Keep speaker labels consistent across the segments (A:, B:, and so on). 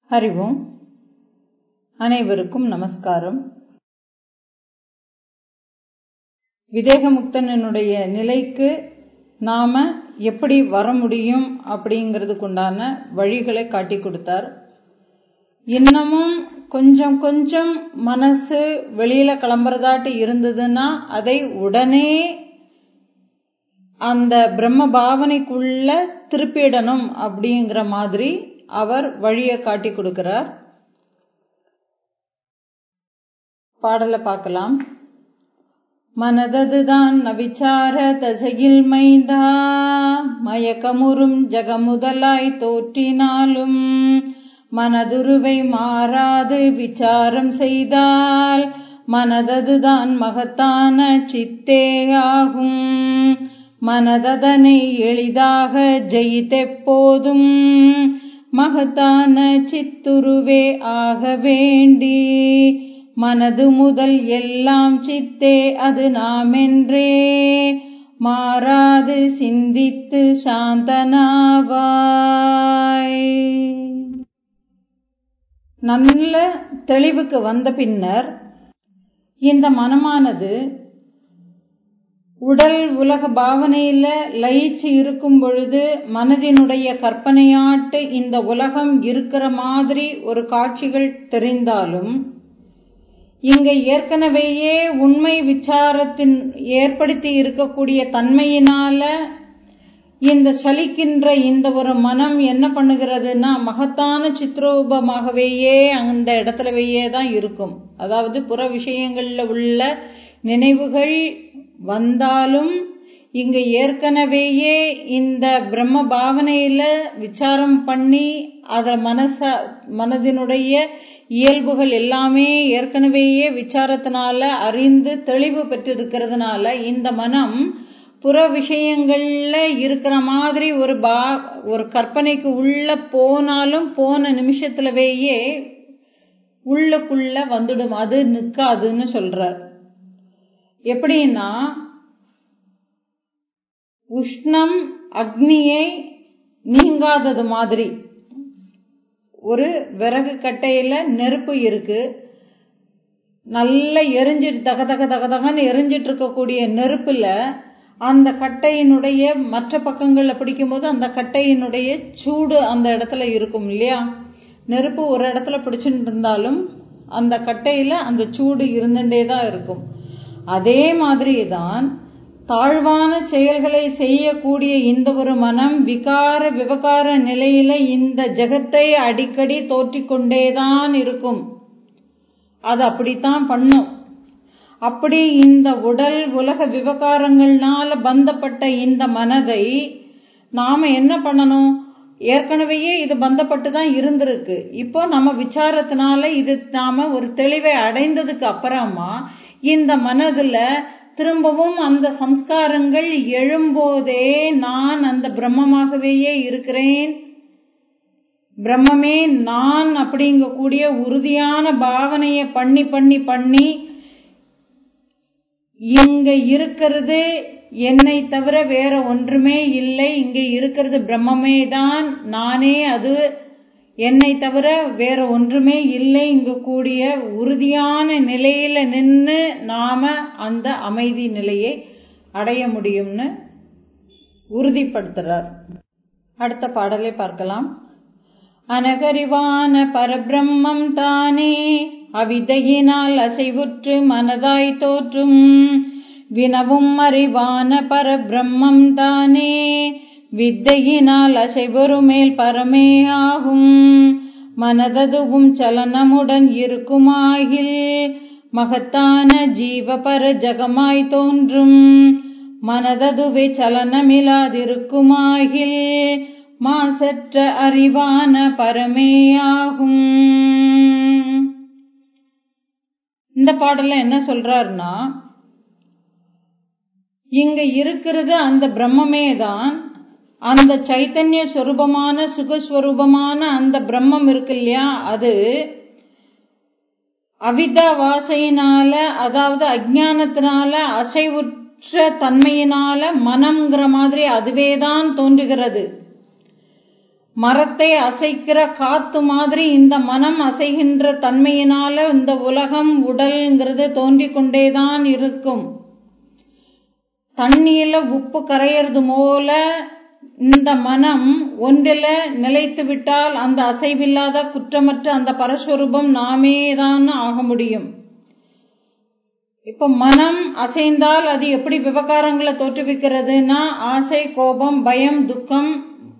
A: ஹரி ஓம் அனைவருக்கும் நமஸ்காரம் விதேகமுக்தனுடைய நிலைக்கு நாம எப்படி வர முடியும் அப்படிங்கிறதுக்குண்டான வழிகளை காட்டி கொடுத்தார் இன்னமும் கொஞ்சம் கொஞ்சம் மனசு வெளியில கிளம்புறதாட்டு இருந்ததுன்னா அதை உடனே அந்த பிரம்ம பாவனைக்குள்ள திருப்பிடணும் அப்படிங்கிற மாதிரி அவர் வழியை காட்டி கொடுக்கிறார் பாடலை பார்க்கலாம் மனததுதான் நவிச்சார தசையில் மைந்தா மயக்கமுறும் ஜகமுதலாய் தோற்றினாலும் மனதுருவை மாறாது விசாரம் செய்தால் மனததுதான் மகத்தான சித்தே ஆகும் மனததனை எளிதாக ஜெயித்தெப்போதும் மகத்தான சித்துருவே ஆக வேண்டி மனது முதல் எல்லாம் சித்தே அது நாமென்றே மாறாது சிந்தித்து சாந்தனாவாய் நல்ல தெளிவுக்கு வந்த பின்னர் இந்த மனமானது உடல் உலக பாவனையில லயிச்சு இருக்கும் பொழுது மனதினுடைய கற்பனையாட்டு இந்த உலகம் இருக்கிற மாதிரி ஒரு காட்சிகள் தெரிந்தாலும் இங்க ஏற்கனவேயே உண்மை விசாரத்தின் ஏற்படுத்தி இருக்கக்கூடிய தன்மையினால இந்த சலிக்கின்ற இந்த ஒரு மனம் என்ன பண்ணுகிறதுனா மகத்தான சித்ரூபமாகவேயே அந்த இடத்துலவேயே தான் இருக்கும் அதாவது புற விஷயங்கள்ல உள்ள நினைவுகள் வந்தாலும் இங்க ஏற்கனவேயே இந்த பிரம்ம பாவனையில விசாரம் பண்ணி அத மனச மனதினுடைய இயல்புகள் எல்லாமே ஏற்கனவேயே விசாரத்தினால அறிந்து தெளிவு பெற்றிருக்கிறதுனால இந்த மனம் புற விஷயங்கள்ல இருக்கிற மாதிரி ஒரு பா ஒரு கற்பனைக்கு உள்ள போனாலும் போன நிமிஷத்துலவேயே உள்ளுக்குள்ள வந்துடும் அது நிக்காதுன்னு சொல்றார் எப்படின்னா உஷ்ணம் அக்னியை நீங்காதது மாதிரி ஒரு விறகு கட்டையில நெருப்பு இருக்கு நல்ல எரிஞ்சிட்டு தக தக தக தகன்னு எரிஞ்சிட்டு இருக்கக்கூடிய நெருப்புல அந்த கட்டையினுடைய மற்ற பக்கங்கள்ல பிடிக்கும்போது அந்த கட்டையினுடைய சூடு அந்த இடத்துல இருக்கும் இல்லையா நெருப்பு ஒரு இடத்துல பிடிச்சுட்டு இருந்தாலும் அந்த கட்டையில அந்த சூடு இருந்துட்டே தான் இருக்கும் அதே மாதிரி தான் தாழ்வான செயல்களை செய்யக்கூடிய இந்த ஒரு மனம் விகார விவகார நிலையில இந்த ஜெகத்தை அடிக்கடி தோற்றிக்கொண்டேதான் இருக்கும் அது அப்படித்தான் பண்ணும் அப்படி இந்த உடல் உலக விவகாரங்கள்னால பந்தப்பட்ட இந்த மனதை நாம என்ன பண்ணணும் ஏற்கனவேயே இது பந்தப்பட்டு தான் இருந்திருக்கு இப்போ நம்ம விசாரத்தினால இது நாம ஒரு தெளிவை அடைந்ததுக்கு அப்புறமா இந்த மனதுல திரும்பவும் அந்த சம்ஸ்காரங்கள் எழும்போதே நான் அந்த பிரம்மமாகவேயே இருக்கிறேன் பிரம்மமே நான் அப்படிங்கக்கூடிய உறுதியான பாவனைய பண்ணி பண்ணி பண்ணி இங்க இருக்கிறது என்னை தவிர வேற ஒன்றுமே இல்லை இங்க இருக்கிறது பிரம்மமே தான் நானே அது என்னை தவிர வேற ஒன்றுமே இல்லை இங்க கூடிய உறுதியான நிலையில நின்று நாம அந்த அமைதி நிலையை அடைய முடியும்னு உறுதிப்படுத்துறார் அடுத்த பாடலை பார்க்கலாம் அனகரிவான பரபிரம்மம் தானே அவிதையினால் அசைவுற்று மனதாய் தோற்றும் வினவும் அறிவான பரபிரம்மம் தானே வித்தையினால் அசைவரு மேல் பரமே ஆகும் மனததுவும் சலனமுடன் இருக்குமாகில் மகத்தான ஜீவ பர ஜகமாய் தோன்றும் மனததுவே சலனமில்லாதிருக்குமாகில் மாசற்ற அறிவான பரமேயாகும் இந்த பாடல்ல என்ன சொல்றாருன்னா இங்க இருக்கிறது அந்த பிரம்மமே தான் அந்த சைத்தன்ய ஸ்வரூபமான சுகஸ்வரூபமான அந்த பிரம்மம் இருக்கு இல்லையா அது அவிதா வாசையினால அதாவது அஜானத்தினால அசைவுற்ற தன்மையினால மனம்ங்கிற மாதிரி அதுவேதான் தோன்றுகிறது மரத்தை அசைக்கிற காத்து மாதிரி இந்த மனம் அசைகின்ற தன்மையினால இந்த உலகம் உடல்ங்கிறது தோன்றிக் கொண்டேதான் இருக்கும் தண்ணியில உப்பு கரையிறது போல இந்த மனம் ஒன்றில நிலைத்து விட்டால் அந்த அசைவில்லாத குற்றமற்ற அந்த பரஸ்வரூபம் நாமே தான் ஆக முடியும் இப்ப மனம் அசைந்தால் அது எப்படி விவகாரங்களை தோற்றுவிக்கிறதுனா ஆசை கோபம் பயம் துக்கம்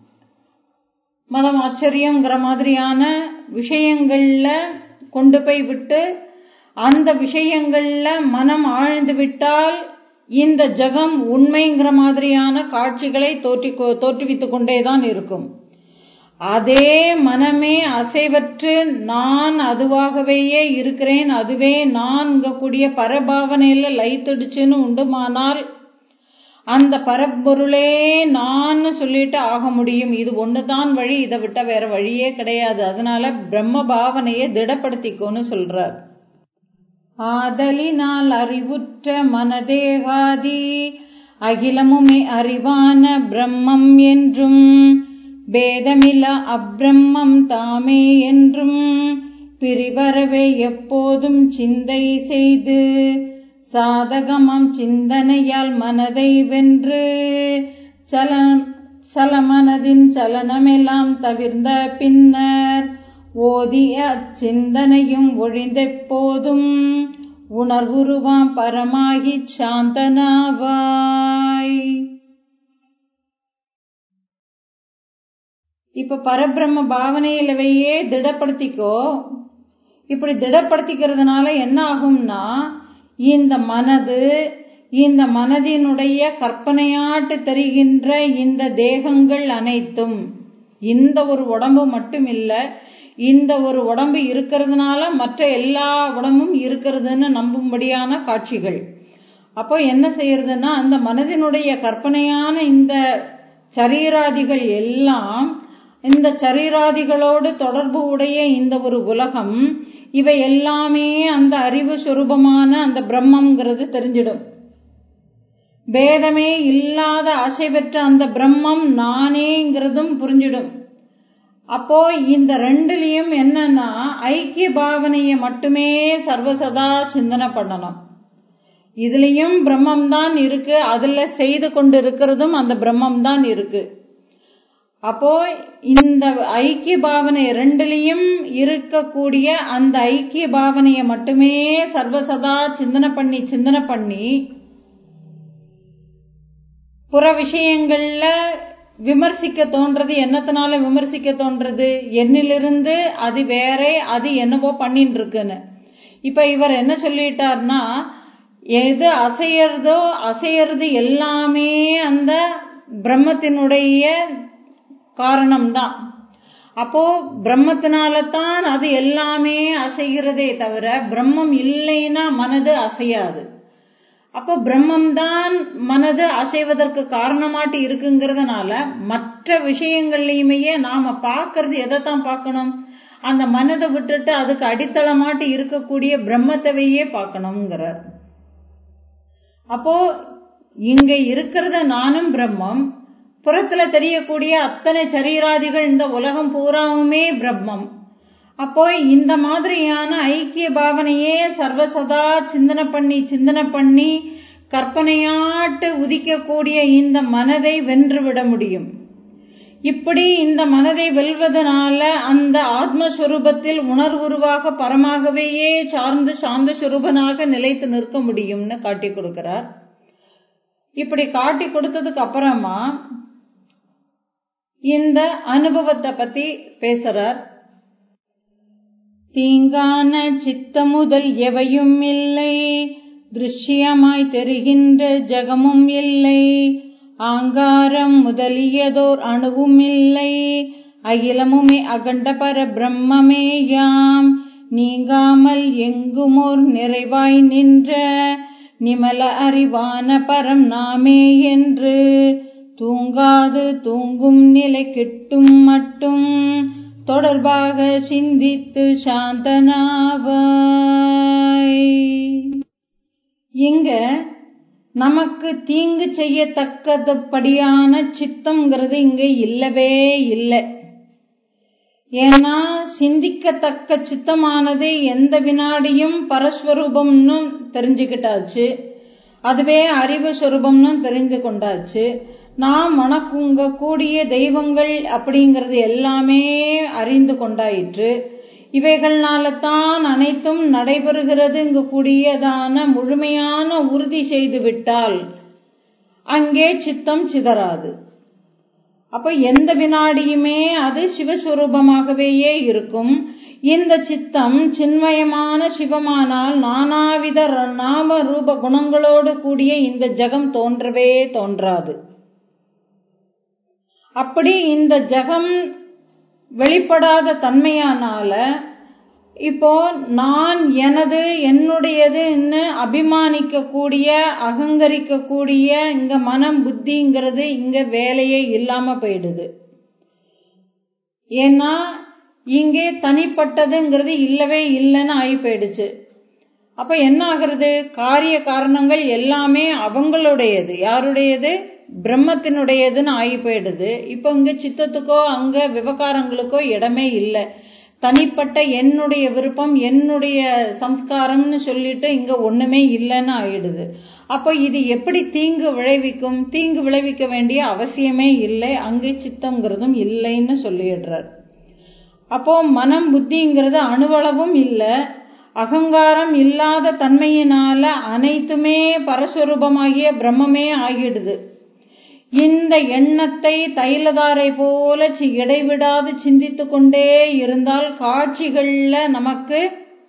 A: மதம் ஆச்சரியங்கிற மாதிரியான விஷயங்கள்ல கொண்டு போய் விட்டு அந்த விஷயங்கள்ல மனம் ஆழ்ந்து விட்டால் இந்த ஜகம் உண்மைங்கிற மாதிரியான காட்சிகளை தோற்றி தோற்றுவித்துக் கொண்டேதான் இருக்கும் அதே மனமே அசைவற்று நான் அதுவாகவே இருக்கிறேன் அதுவே நான் கூடிய பரபாவனையில லைத்தடிச்சுன்னு உண்டுமானால் அந்த பரப்பொருளே நான் சொல்லிட்டு ஆக முடியும் இது ஒண்ணுதான் வழி இதை விட்ட வேற வழியே கிடையாது அதனால பிரம்ம பாவனையை திடப்படுத்திக்கோன்னு சொல்றார் ஆதலினால் அறிவுற்ற மனதேகாதி அகிலமுமே அறிவான பிரம்மம் என்றும் பேதமில்ல அப்பிரம்மம் தாமே என்றும் பிரிவரவே எப்போதும் சிந்தை செய்து சாதகமாம் சிந்தனையால் மனதை வென்று சல சலமனதின் சலனமெல்லாம் தவிர்ந்த பின்னர் ஓதிய அச்சிந்தனையும் ஒழிந்தெப்போதும் உணர்வுருவாம் பரமாகி சாந்தனாவாய் இப்ப பரபிரம்ம பாவனையிலவையே திடப்படுத்திக்கோ இப்படி திடப்படுத்திக்கிறதுனால என்ன ஆகும்னா இந்த மனது இந்த மனதினுடைய கற்பனையாட்டு தெரிகின்ற இந்த தேகங்கள் அனைத்தும் இந்த ஒரு உடம்பு மட்டும் இல்ல இந்த ஒரு உடம்பு இருக்கிறதுனால மற்ற எல்லா உடம்பும் இருக்கிறதுன்னு நம்பும்படியான காட்சிகள் அப்போ என்ன செய்யறதுன்னா அந்த மனதினுடைய கற்பனையான இந்த சரீராதிகள் எல்லாம் இந்த சரீராதிகளோடு தொடர்பு உடைய இந்த ஒரு உலகம் இவை எல்லாமே அந்த அறிவு சுரூபமான அந்த பிரம்மங்கிறது தெரிஞ்சிடும் பேதமே இல்லாத அசைவற்ற அந்த பிரம்மம் நானேங்கிறதும் புரிஞ்சிடும் அப்போ இந்த ரெண்டுலயும் என்னன்னா ஐக்கிய பாவனைய மட்டுமே சர்வசதா சிந்தனை பண்ணணும் இதுலயும் பிரம்மம் தான் இருக்கு அதுல செய்து கொண்டு இருக்கிறதும் அந்த பிரம்மம் தான் இருக்கு அப்போ இந்த ஐக்கிய பாவனை ரெண்டுலயும் இருக்கக்கூடிய அந்த ஐக்கிய பாவனைய மட்டுமே சர்வசதா சிந்தனை பண்ணி சிந்தனை பண்ணி புற விஷயங்கள்ல விமர்சிக்க தோன்றது என்னத்தினால விமர்சிக்க தோன்றது என்னிலிருந்து அது வேற அது என்னவோ பண்ணிட்டு இருக்குன்னு இப்ப இவர் என்ன சொல்லிட்டார்னா எது அசையறதோ அசையறது எல்லாமே அந்த பிரம்மத்தினுடைய காரணம்தான் அப்போ பிரம்மத்தினால தான் அது எல்லாமே அசைகிறதே தவிர பிரம்மம் இல்லைன்னா மனது அசையாது அப்போ பிரம்மம் தான் மனது அசைவதற்கு காரணமாட்டு இருக்குங்கிறதுனால மற்ற விஷயங்கள்லயுமே நாம பார்க்கறது எதைத்தான் பார்க்கணும் அந்த மனதை விட்டுட்டு அதுக்கு அடித்தளமாட்டு இருக்கக்கூடிய பிரம்மத்தவையே பார்க்கணுங்கிறார் அப்போ இங்க இருக்கிறத நானும் பிரம்மம் புறத்துல தெரியக்கூடிய அத்தனை சரீராதிகள் இந்த உலகம் பூராவுமே பிரம்மம் அப்போ இந்த மாதிரியான ஐக்கிய பாவனையே சர்வசதா சிந்தனை பண்ணி சிந்தனை பண்ணி கற்பனையாட்டு உதிக்கக்கூடிய இந்த மனதை வென்றுவிட முடியும் இப்படி இந்த மனதை வெல்வதனால அந்த ஆத்மஸ்வரூபத்தில் உணர்வுருவாக பரமாகவேயே சார்ந்து சாந்த சுரூபனாக நிலைத்து நிற்க முடியும்னு காட்டி கொடுக்கிறார் இப்படி காட்டி கொடுத்ததுக்கு அப்புறமா இந்த அனுபவத்தை பத்தி பேசுறார் தீங்கான சித்தமுதல் எவையும் இல்லை திருஷ்யமாய் தெரிகின்ற ஜகமும் இல்லை ஆங்காரம் முதலியதோர் அணுவும் இல்லை அகிலமுமே அகண்ட பர பிரம்மமேயாம் நீங்காமல் எங்குமோர் நிறைவாய் நின்ற நிமல அறிவான பரம் நாமே என்று தூங்காது தூங்கும் நிலை கிட்டும் மட்டும் தொடர்பாக சிந்தித்து சாந்தனாவாய் இங்க நமக்கு தீங்கு செய்யத்தக்கதுபடியான சித்தம்ங்கிறது இங்க இல்லவே இல்லை ஏன்னா சிந்திக்கத்தக்க சித்தமானது எந்த வினாடியும் பரஸ்வரூபம்னு தெரிஞ்சுக்கிட்டாச்சு அதுவே அறிவு சொரூபம்னு தெரிந்து கொண்டாச்சு நாம் வணக்குங்க கூடிய தெய்வங்கள் அப்படிங்கிறது எல்லாமே அறிந்து கொண்டாயிற்று இவைகள்னால தான் அனைத்தும் நடைபெறுகிறதுங்க கூடியதான முழுமையான உறுதி செய்து விட்டால் அங்கே சித்தம் சிதறாது அப்ப எந்த வினாடியுமே அது சிவஸ்வரூபமாகவேயே இருக்கும் இந்த சித்தம் சின்மயமான சிவமானால் நானாவித நாம ரூப குணங்களோடு கூடிய இந்த ஜகம் தோன்றவே தோன்றாது அப்படி இந்த ஜகம் வெளிப்படாத தன்மையானால இப்போ நான் எனது என்னுடையதுன்னு அபிமானிக்க கூடிய அகங்கரிக்க கூடிய இங்க மனம் புத்திங்கிறது இங்க வேலையே இல்லாம போயிடுது ஏன்னா இங்கே தனிப்பட்டதுங்கிறது இல்லவே இல்லைன்னு ஆகி போயிடுச்சு அப்ப என்ன ஆகுறது காரிய காரணங்கள் எல்லாமே அவங்களுடையது யாருடையது பிரம்மத்தினுடையதுன்னு ஆகி போயிடுது இப்ப இங்க சித்தத்துக்கோ அங்க விவகாரங்களுக்கோ இடமே இல்லை தனிப்பட்ட என்னுடைய விருப்பம் என்னுடைய சம்ஸ்காரம்னு சொல்லிட்டு இங்க ஒண்ணுமே இல்லைன்னு ஆயிடுது அப்போ இது எப்படி தீங்கு விளைவிக்கும் தீங்கு விளைவிக்க வேண்டிய அவசியமே இல்லை அங்கே சித்தம்ங்கிறதும் இல்லைன்னு சொல்லிடுறார் அப்போ மனம் புத்திங்கிறது அணுவளவும் இல்லை அகங்காரம் இல்லாத தன்மையினால அனைத்துமே பரஸ்வரூபமாகிய பிரம்மமே ஆகிடுது இந்த எண்ணத்தை தைலதாரை போல இடைவிடாது சிந்தித்து கொண்டே இருந்தால் காட்சிகள்ல நமக்கு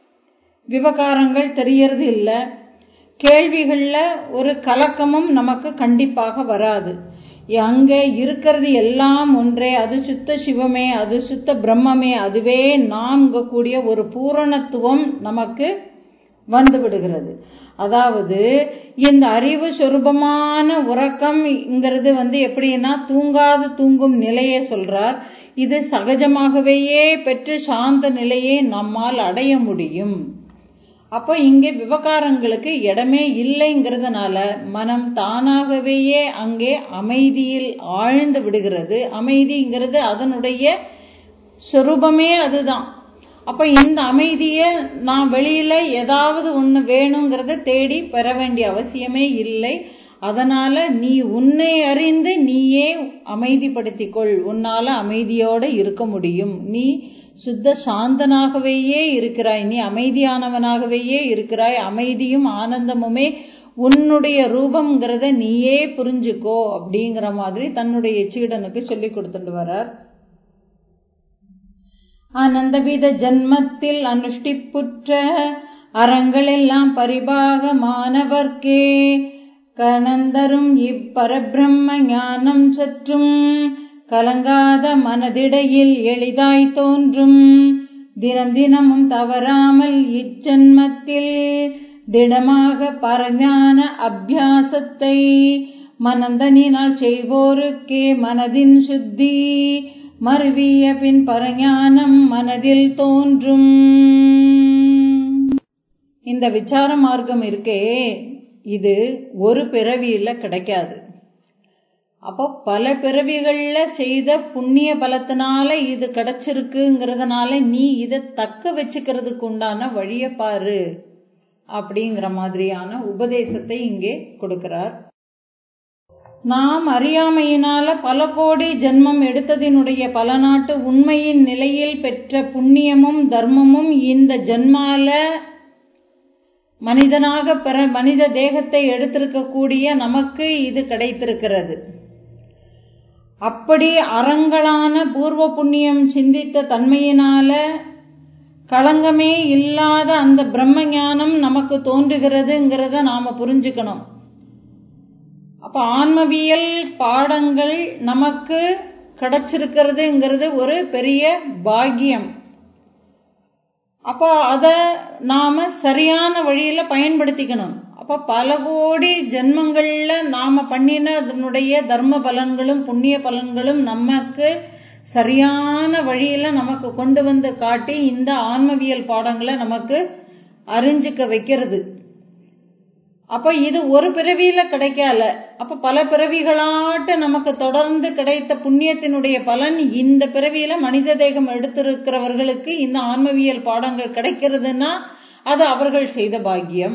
A: விவகாரங்கள் தெரியறது இல்லை கேள்விகள்ல ஒரு கலக்கமும் நமக்கு கண்டிப்பாக வராது அங்க இருக்கிறது எல்லாம் ஒன்றே அது சுத்த சிவமே அது சுத்த பிரம்மமே அதுவே நாம் கூடிய ஒரு பூரணத்துவம் நமக்கு வந்து விடுகிறது அதாவது இந்த அறிவு சொரூபமான உறக்கம்ங்கிறது வந்து எப்படின்னா தூங்காது தூங்கும் நிலையை சொல்றார் இது சகஜமாகவேயே பெற்று சாந்த நிலையை நம்மால் அடைய முடியும் அப்போ இங்கே விவகாரங்களுக்கு இடமே இல்லைங்கிறதுனால மனம் தானாகவேயே அங்கே அமைதியில் ஆழ்ந்து விடுகிறது அமைதிங்கிறது அதனுடைய சொரூபமே அதுதான் அப்ப இந்த அமைதிய நான் வெளியில ஏதாவது ஒண்ணு வேணுங்கிறத தேடி பெற வேண்டிய அவசியமே இல்லை அதனால நீ உன்னை அறிந்து நீயே அமைதிப்படுத்திக்கொள் உன்னால அமைதியோட இருக்க முடியும் நீ சுத்த சாந்தனாகவேயே இருக்கிறாய் நீ அமைதியானவனாகவேயே இருக்கிறாய் அமைதியும் ஆனந்தமுமே உன்னுடைய ரூபம்ங்கிறத நீயே புரிஞ்சுக்கோ அப்படிங்கிற மாதிரி தன்னுடைய சீடனுக்கு சொல்லி கொடுத்துட்டு வர்றார் ஆனந்தவித ஜன்மத்தில் அனுஷ்டிப்புற்ற அறங்களெல்லாம் பரிபாகமானவர்க்கே கணந்தரும் இப்பரபிரம்ம ஞானம் சற்றும் கலங்காத மனதிடையில் எளிதாய் தோன்றும் தினம் தினமும் தவறாமல் இச்சன்மத்தில் திடமாக பரஞான அபியாசத்தை மனந்தனினால் செய்வோருக்கே மனதின் சுத்தி மருவிய பின் பரஞானம் மனதில் தோன்றும் இந்த விசார மார்க்கம் இருக்கே இது ஒரு பிறவியில கிடைக்காது அப்போ பல பிறவிகள்ல செய்த புண்ணிய பலத்தினால இது கிடைச்சிருக்குங்கிறதுனால நீ இதை தக்க வச்சுக்கிறதுக்கு உண்டான வழிய பாரு அப்படிங்கிற மாதிரியான உபதேசத்தை இங்கே கொடுக்கிறார் நாம் அறியாமையினால பல கோடி ஜென்மம் எடுத்ததினுடைய பல நாட்டு உண்மையின் நிலையில் பெற்ற புண்ணியமும் தர்மமும் இந்த ஜென்மால மனிதனாக பெற மனித தேகத்தை எடுத்திருக்கக்கூடிய நமக்கு இது கிடைத்திருக்கிறது அப்படி அறங்களான பூர்வ புண்ணியம் சிந்தித்த தன்மையினால களங்கமே இல்லாத அந்த பிரம்ம ஞானம் நமக்கு தோன்றுகிறதுங்கிறத நாம புரிஞ்சுக்கணும் அப்ப ஆன்மவியல் பாடங்கள் நமக்கு கிடைச்சிருக்கிறதுங்கிறது ஒரு பெரிய பாக்கியம் அப்போ அத நாம சரியான வழியில பயன்படுத்திக்கணும் அப்ப பல கோடி ஜென்மங்கள்ல நாம பண்ணின அதனுடைய தர்ம பலன்களும் புண்ணிய பலன்களும் நமக்கு சரியான வழியில நமக்கு கொண்டு வந்து காட்டி இந்த ஆன்மவியல் பாடங்களை நமக்கு அறிஞ்சுக்க வைக்கிறது அப்ப இது ஒரு பிறவியில கிடைக்கல அப்ப பல பிறவிகளாட்ட நமக்கு தொடர்ந்து கிடைத்த புண்ணியத்தினுடைய பலன் இந்த பிறவியில மனித தேகம் எடுத்திருக்கிறவர்களுக்கு இந்த ஆன்மவியல் பாடங்கள் கிடைக்கிறதுனா அது அவர்கள் செய்த பாக்கியம்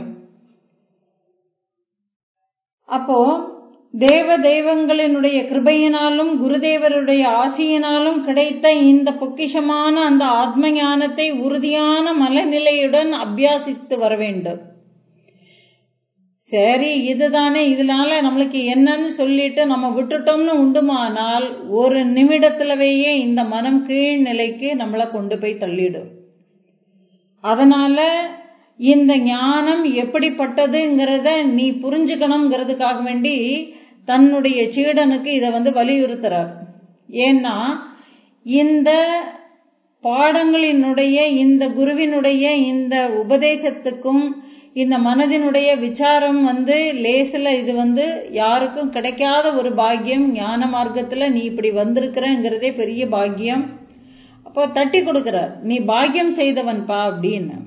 A: அப்போ தேவ தெய்வங்களினுடைய கிருபையினாலும் குருதேவருடைய ஆசியினாலும் கிடைத்த இந்த பொக்கிஷமான அந்த ஆத்ம ஞானத்தை உறுதியான மனநிலையுடன் அபியாசித்து வர வேண்டும் சரி இதுதானே இதனால நம்மளுக்கு என்னன்னு சொல்லிட்டு நம்ம விட்டுட்டோம்னு உண்டுமானால் ஒரு நிமிடத்துலவேயே இந்த மனம் கீழ்நிலைக்கு நம்மளை கொண்டு போய் தள்ளிடும் அதனால இந்த ஞானம் எப்படிப்பட்டதுங்கிறத நீ புரிஞ்சுக்கணுங்கிறதுக்காக வேண்டி தன்னுடைய சீடனுக்கு இதை வந்து வலியுறுத்துறார் ஏன்னா இந்த பாடங்களினுடைய இந்த குருவினுடைய இந்த உபதேசத்துக்கும் இந்த மனதினுடைய விசாரம் வந்து லேசில் இது வந்து யாருக்கும் கிடைக்காத ஒரு பாக்கியம் ஞான மார்க்கத்துல நீ இப்படி வந்திருக்கிறங்கிறதே பெரிய பாக்கியம் அப்போ தட்டி கொடுக்கிறார் நீ பாக்கியம் செய்தவன்பா அப்படின்னு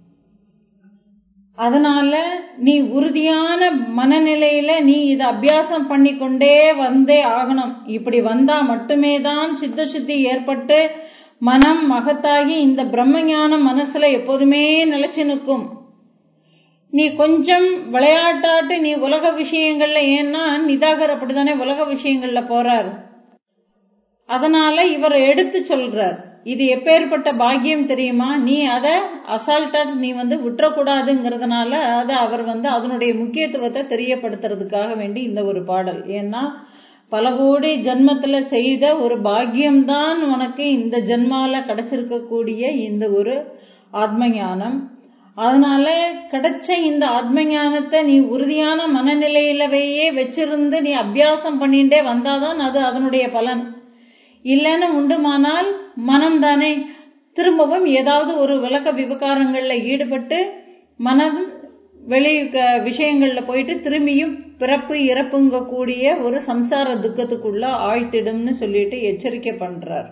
A: அதனால நீ உறுதியான மனநிலையில நீ இதை அபியாசம் பண்ணி கொண்டே வந்தே ஆகணும் இப்படி வந்தா மட்டுமே தான் சித்த சுத்தி ஏற்பட்டு மனம் மகத்தாகி இந்த பிரம்ம ஞானம் மனசுல எப்போதுமே நிலைச்சு நிற்கும் நீ கொஞ்சம் விளையாட்டாட்டு நீ உலக விஷயங்கள்ல ஏன்னா நிதாகர் அப்படித்தானே உலக விஷயங்கள்ல போறார் அதனால இவர் எடுத்து சொல்றார் இது எப்பேற்பட்ட பாக்கியம் தெரியுமா நீ அதை அசால்ட்டா நீ வந்து விட்டுறக்கூடாதுங்கிறதுனால அதை அவர் வந்து அதனுடைய முக்கியத்துவத்தை தெரியப்படுத்துறதுக்காக வேண்டி இந்த ஒரு பாடல் ஏன்னா பல கோடி ஜென்மத்துல செய்த ஒரு பாக்கியம்தான் உனக்கு இந்த ஜென்மால கிடைச்சிருக்கக்கூடிய இந்த ஒரு ஆத்ம ஞானம் அதனால கிடைச்ச இந்த ஆத்ம ஞானத்தை நீ உறுதியான மனநிலையிலவையே வச்சிருந்து நீ அபியாசம் பண்ணிட்டே வந்தாதான் அது அதனுடைய பலன் இல்லைன்னு உண்டுமானால் மனம் தானே திரும்பவும் ஏதாவது ஒரு விளக்க விவகாரங்கள்ல ஈடுபட்டு மனம் வெளி விஷயங்கள்ல போயிட்டு திரும்பியும் பிறப்பு இறப்புங்க கூடிய ஒரு சம்சார துக்கத்துக்குள்ள ஆழ்த்திடும்னு சொல்லிட்டு எச்சரிக்கை பண்றார்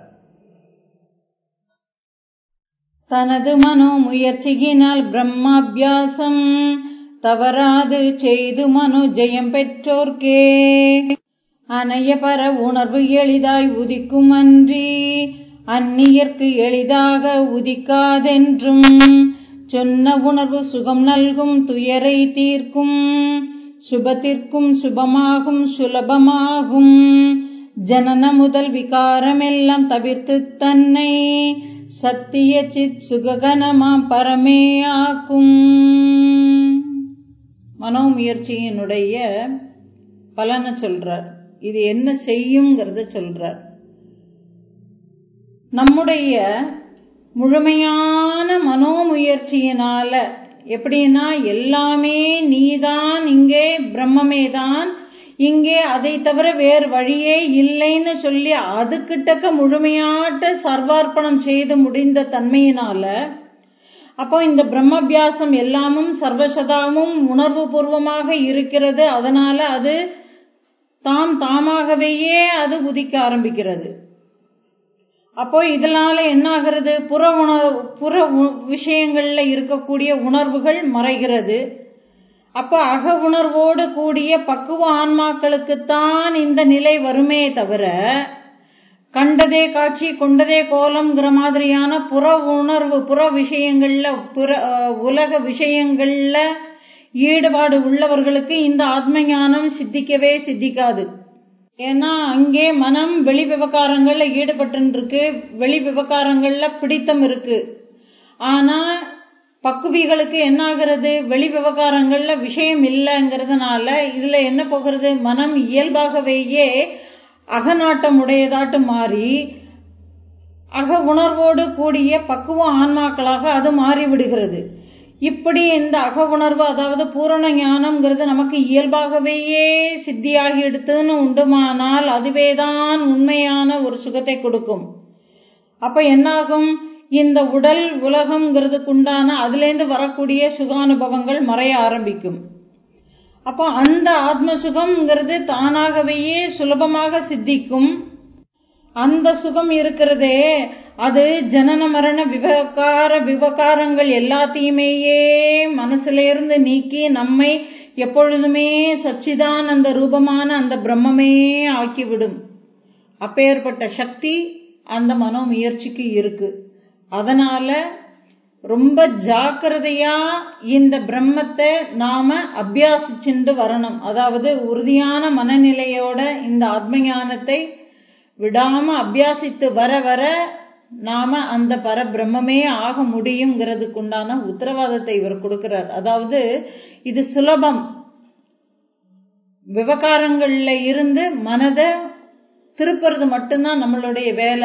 A: தனது மனோ முயற்சியினால் பிரம்மாபியாசம் தவறாது செய்து மனு ஜெயம் பெற்றோர்க்கே அனைய பர உணர்வு எளிதாய் உதிக்கும் அன்றி அந்நியர்க்கு எளிதாக உதிக்காதென்றும் சொன்ன உணர்வு சுகம் நல்கும் துயரை தீர்க்கும் சுபத்திற்கும் சுபமாகும் சுலபமாகும் ஜனன முதல் விகாரமெல்லாம் தவிர்த்து தன்னை சத்திய சித் சுககனமாம் பரமே ஆக்கும் மனோமுயற்சியினுடைய பலனை சொல்றார் இது என்ன செய்யுங்கிறத சொல்றார் நம்முடைய முழுமையான மனோமுயற்சியினால எப்படின்னா எல்லாமே நீதான் இங்கே பிரம்மமே தான் இங்கே அதை தவிர வேறு வழியே இல்லைன்னு சொல்லி அதுக்கிட்டக்க முழுமையாட்ட சர்வார்ப்பணம் செய்து முடிந்த தன்மையினால அப்போ இந்த பிரம்மபியாசம் எல்லாமும் சர்வசதாமும் உணர்வு பூர்வமாக இருக்கிறது அதனால அது தாம் தாமாகவேயே அது உதிக்க ஆரம்பிக்கிறது அப்போ இதனால என்ன ஆகிறது புற உணர்வு புற விஷயங்கள்ல இருக்கக்கூடிய உணர்வுகள் மறைகிறது அப்ப அக உணர்வோடு கூடிய பக்குவ ஆன்மாக்களுக்குத்தான் இந்த நிலை வருமே தவிர கண்டதே காட்சி கொண்டதே கோலம்ங்கிற மாதிரியான புற உணர்வு புற விஷயங்கள்ல புற உலக விஷயங்கள்ல ஈடுபாடு உள்ளவர்களுக்கு இந்த ஆத்ம ஞானம் சித்திக்கவே சித்திக்காது ஏன்னா அங்கே மனம் வெளி விவகாரங்கள்ல ஈடுபட்டு இருக்கு வெளி விவகாரங்கள்ல பிடித்தம் இருக்கு ஆனா பக்குவிகளுக்கு என்ன ஆகிறது வெளி விவகாரங்கள்ல விஷயம் இல்லைங்கிறதுனால இதுல என்ன போகிறது மனம் இயல்பாகவேயே அகநாட்டம் உடையதாட்டு மாறி அக உணர்வோடு கூடிய பக்குவ ஆன்மாக்களாக அது மாறிவிடுகிறது இப்படி இந்த அக உணர்வு அதாவது பூரண ஞானம்ங்கிறது நமக்கு இயல்பாகவேயே சித்தியாகி எடுத்துன்னு உண்டுமானால் அதுவேதான் உண்மையான ஒரு சுகத்தை கொடுக்கும் அப்ப என்னாகும் இந்த உடல் உலகம்ங்கிறதுக்குண்டான அதுலேருந்து வரக்கூடிய சுகானுபவங்கள் மறைய ஆரம்பிக்கும் அப்போ அந்த ஆத்ம சுகம்ங்கிறது தானாகவேயே சுலபமாக சித்திக்கும் அந்த சுகம் இருக்கிறதே அது ஜனன மரண விவகார விவகாரங்கள் எல்லாத்தையுமேயே மனசுல இருந்து நீக்கி நம்மை எப்பொழுதுமே சச்சிதான் அந்த ரூபமான அந்த பிரம்மமே ஆக்கிவிடும் அப்பேற்பட்ட சக்தி அந்த மனோ முயற்சிக்கு இருக்கு அதனால ரொம்ப ஜாக்கிரதையா இந்த பிரம்மத்தை நாம அபியாசிச்சுண்டு வரணும் அதாவது உறுதியான மனநிலையோட இந்த ஆத்மஞானத்தை விடாம அபியாசித்து வர வர நாம அந்த பரபிரம்மே ஆக முடியுங்கிறதுக்கு உண்டான உத்தரவாதத்தை இவர் கொடுக்கிறார் அதாவது இது சுலபம் விவகாரங்கள்ல இருந்து மனதை திருப்புறது மட்டும்தான் நம்மளுடைய வேலை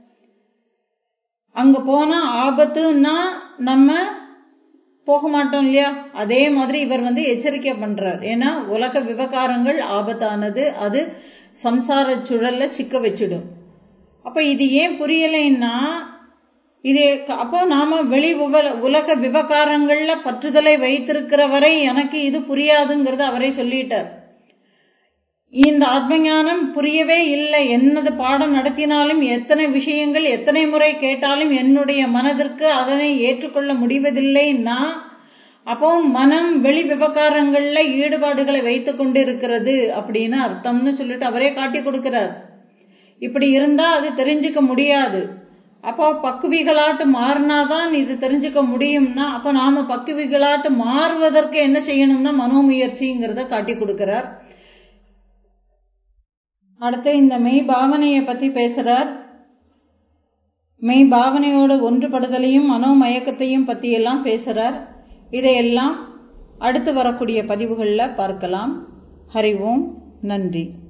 A: அங்க போனா ஆபத்துன்னா நம்ம போக மாட்டோம் இல்லையா அதே மாதிரி இவர் வந்து எச்சரிக்கை பண்றார் ஏன்னா உலக விவகாரங்கள் ஆபத்தானது அது சம்சார சுழல்ல சிக்க வச்சிடும் அப்ப இது ஏன் புரியலைன்னா இது அப்போ நாம வெளி உலக விவகாரங்கள்ல பற்றுதலை வைத்திருக்கிற வரை எனக்கு இது புரியாதுங்கிறத அவரே சொல்லிட்டார் இந்த ஆத்மஞானம் புரியவே இல்லை என்னது பாடம் நடத்தினாலும் எத்தனை விஷயங்கள் எத்தனை முறை கேட்டாலும் என்னுடைய மனதிற்கு அதனை ஏற்றுக்கொள்ள முடிவதில்லைன்னா அப்போ மனம் வெளி விவகாரங்கள்ல ஈடுபாடுகளை வைத்து கொண்டிருக்கிறது அப்படின்னு அர்த்தம்னு சொல்லிட்டு அவரே காட்டி கொடுக்கிறார் இப்படி இருந்தா அது தெரிஞ்சுக்க முடியாது அப்போ பக்குவிகளாட்டு மாறினாதான் இது தெரிஞ்சுக்க முடியும்னா அப்ப நாம பக்குவிகளாட்டு மாறுவதற்கு என்ன செய்யணும்னா மனோமுயற்சிங்கிறத காட்டி கொடுக்கிறார் அடுத்து இந்த மெய் பாவனையை பத்தி பேசுறார் மெய் பாவனையோட ஒன்றுபடுதலையும் மனோமயக்கத்தையும் பத்தி எல்லாம் பேசுறார் இதையெல்லாம் அடுத்து வரக்கூடிய பதிவுகளில் பார்க்கலாம் ஹரி ஓம் நன்றி